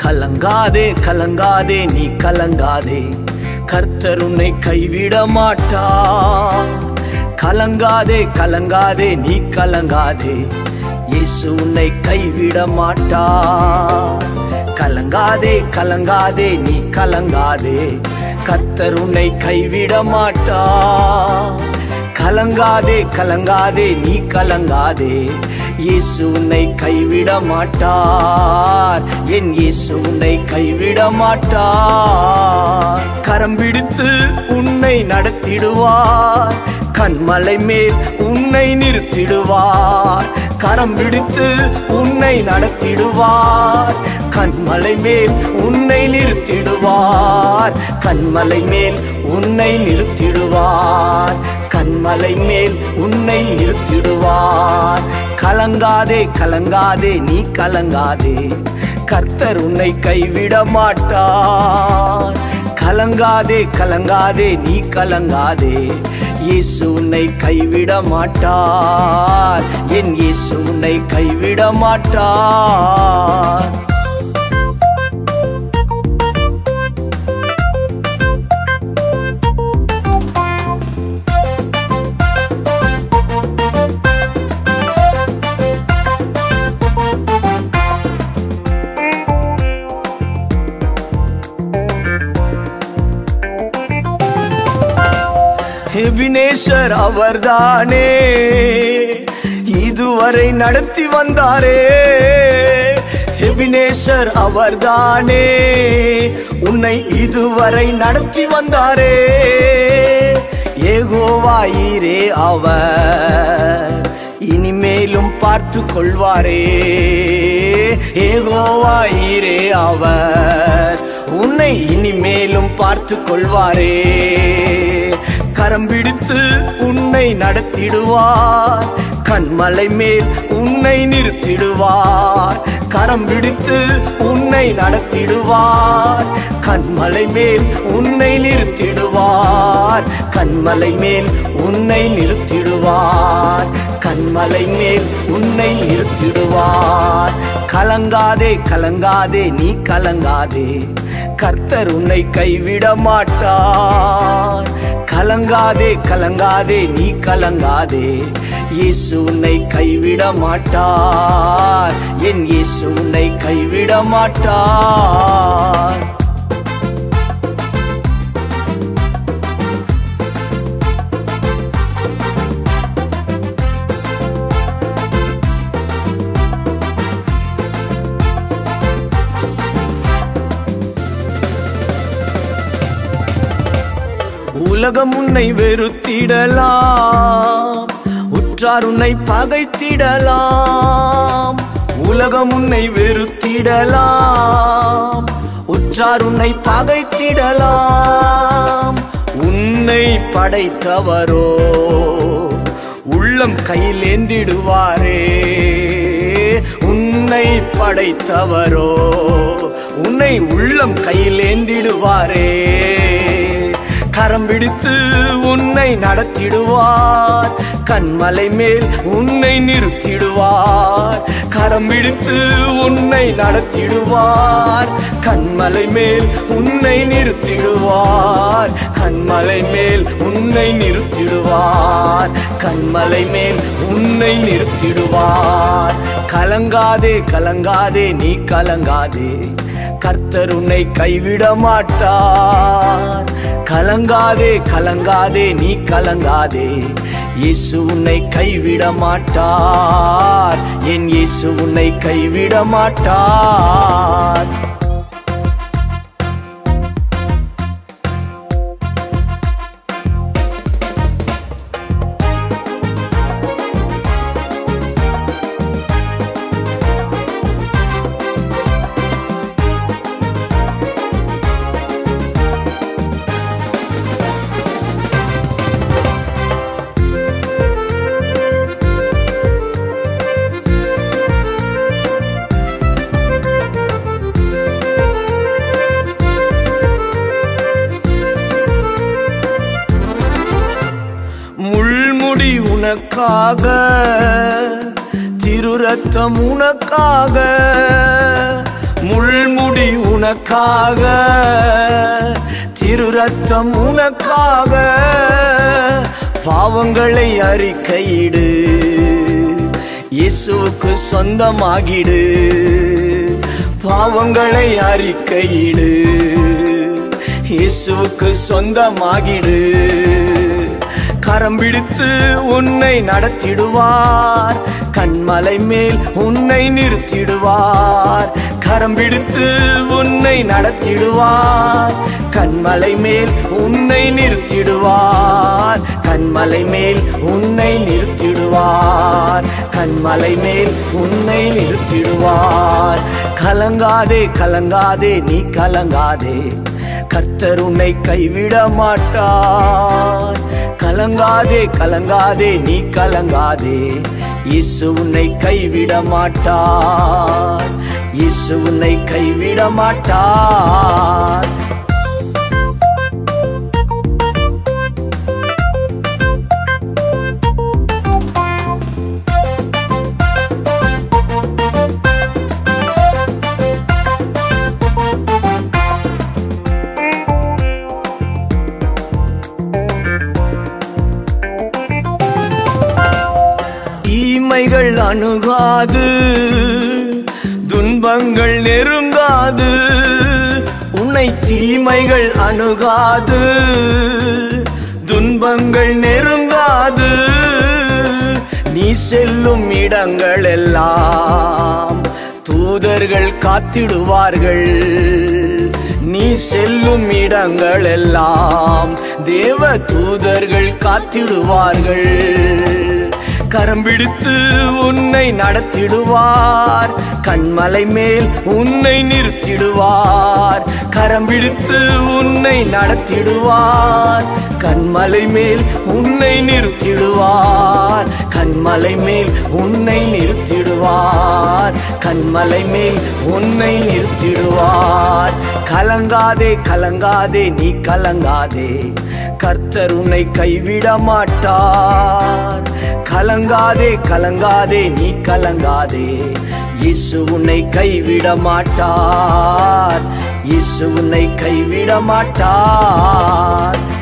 கலங்காதே கலங்காதே நீ கலங்காதே கர்த்தர் உன்னை கைவிட மாட்டார் கலங்காதே கலங்காதே நீ கலங்காதே இயேசு உன்னை கைவிட மாட்டார் கலங்காதே கலங்காதே நீ கலங்காதே கர்த்தர் உன்னை கைவிட மாட்டார் கலங்காதே கலங்காதே நீ கலங்காதே இயேசு உன்னை கைவிட மாட்டார் என் இயேசு உன்னை கைவிட மாட்டார் கரம் பிடித்து உன்னை நடத்திடுவார் கண்மலை மேல் உன்னை நிறுத்திடுவார் கரம் பிடித்து உன்னை நடத்திடுவார் கண்மலை மேல் உன்னை நிறுத்திடுவார் கண்மலை மேல் உன்னை நிறுத்திடுவார் கண்மலை மேல் உன்னை நிறுத்திடுவார் கலங்காதே கலங்காதே நீ கலங்காதே கர்த்தர் உன்னை கைவிட மாட்டார் கலங்காதே கலங்காதே நீ கலங்காதே இயேசு உன்னை கைவிட மாட்டார் என் இயேசு உன்னை கைவிட மாட்டார் எபினேசர் அவர்தானே இதுவரை நடத்தி வந்தாரே எபினேசர் அவர்தானே உன்னை இதுவரை நடத்தி வந்தாரே ஏகோவாயிரே அவர் இனிமேலும் பார்த்து கொள்வாரே ஏகோவாயிரே அவர் உன்னை இனிமேலும் பார்த்து கொள்வாரே கரம் பிடித்து உன்னை நடத்திடுவார் கண்மலை மேல் உன்னை நிறுத்திடுவார் கரம் பிடித்து உன்னை நடத்திடுவார் கண்மலை மேல் உன்னை நிறுத்திடுவார் கண்மலை மேல் உன்னை நிறுத்திடுவார் கண்மலை மேல் உன்னை நிறுத்திடுவார் கலங்காதே கலங்காதே நீ கலங்காதே கர்த்தர் உன்னை கைவிட மாட்டார் கலங்காதே கலங்காதே நீ கலங்காதே இயேசு உன்னை கைவிட மாட்டார் என் இயேசு உன்னை கைவிட மாட்டார் உலகம் உன்னை வெறுத்திடலாம் உற்றார் உன்னை பகைத்திடலாம் உலகம் உன்னை வெறுத்திடலாம் உற்றார் உன்னை பகைத்திடலாம் உன்னை படைத்தவரோ உள்ளம் கையில் ஏந்திடுவாரே உன்னை படைத்தவரோ உன்னை உள்ளம் கையில் ஏந்திடுவாரே கரம் பிடித்து உன்னை நடத்திடுவார் கண்மலை மேல் உன்னை நிறுத்திடுவார் கரம் பிடித்து உன்னை நடத்திடுவார் கண்மலை மேல் உன்னை நிறுத்திடுவார் கண்மலை மேல் உன்னை நிறுத்திடுவார் கண்மலை மேல் உன்னை நிறுத்திடுவார் கலங்காதே கலங்காதே நீ கலங்காதே கர்த்தர் உன்னை கைவிட மாட்டார் கலங்காதே கலங்காதே நீ கலங்காதே இயேசு உன்னை கைவிட மாட்டார் என் இயேசு உன்னை கைவிட மாட்டார் முள்முடி உனக்காக திருரத்தம் உனக்காக முள்முடி உனக்காக திரு ரத்தம் உனக்காக பாவங்களை அறிக்கையிடு இயேசுவுக்கு சொந்தமாகிடு பாவங்களை அறிக்கையிடு இயேசுவுக்கு சொந்தமாகிடு கரம் பிடித்து உன்னை நடத்திடுவார் கண்மலை மேல் உன்னை நிறுத்திடுவார் கரம் பிடித்து உன்னை நடத்திடுவார் கண்மலை மேல் உன்னை நிறுத்திடுவார் கண்மலை மேல் உன்னை நிறுத்திடுவார் கண்மலை மேல் உன்னை நிறுத்திடுவார் கலங்காதே கலங்காதே நீ கலங்காதே கர்த்தர் உன்னை கைவிட மாட்டார் கலங்காதே கலங்காதே நீ கலங்காதே இயேசு உன்னை கைவிட மாட்டார் இயேசு உன்னை கைவிட மாட்டார் தீமைகள் அணுகாது துன்பங்கள் நெருங்காது உன்னை தீமைகள் அணுகாது துன்பங்கள் நெருங்காது நீ செல்லும் இடங்கள் எல்லாம் தூதர்கள் காத்திடுவார்கள் நீ செல்லும் இடங்கள் எல்லாம் தேவ தூதர்கள் காத்திடுவார்கள் கரம் பிடித்து உன்னை நடத்திடுவார் கண்மலை மேல் உன்னை நிறுத்திடுவார் கரம் பிடித்து உன்னை நடத்திடுவார் கண்மலை மேல் உன்னை நிறுத்திடுவார் கண்மலை மேல் உன்னை நிறுத்திடுவார் கண்மலை மேல் உன்னை நிறுத்திடுவார் கலங்காதே கலங்காதே நீ கலங்காதே கர்த்தர் உன்னை கைவிட மாட்டார் கலங்காதே கலங்காதே நீ கலங்காதே இயேசு உன்னை கைவிட மாட்டார் இயேசு உன்னை கைவிட மாட்டார்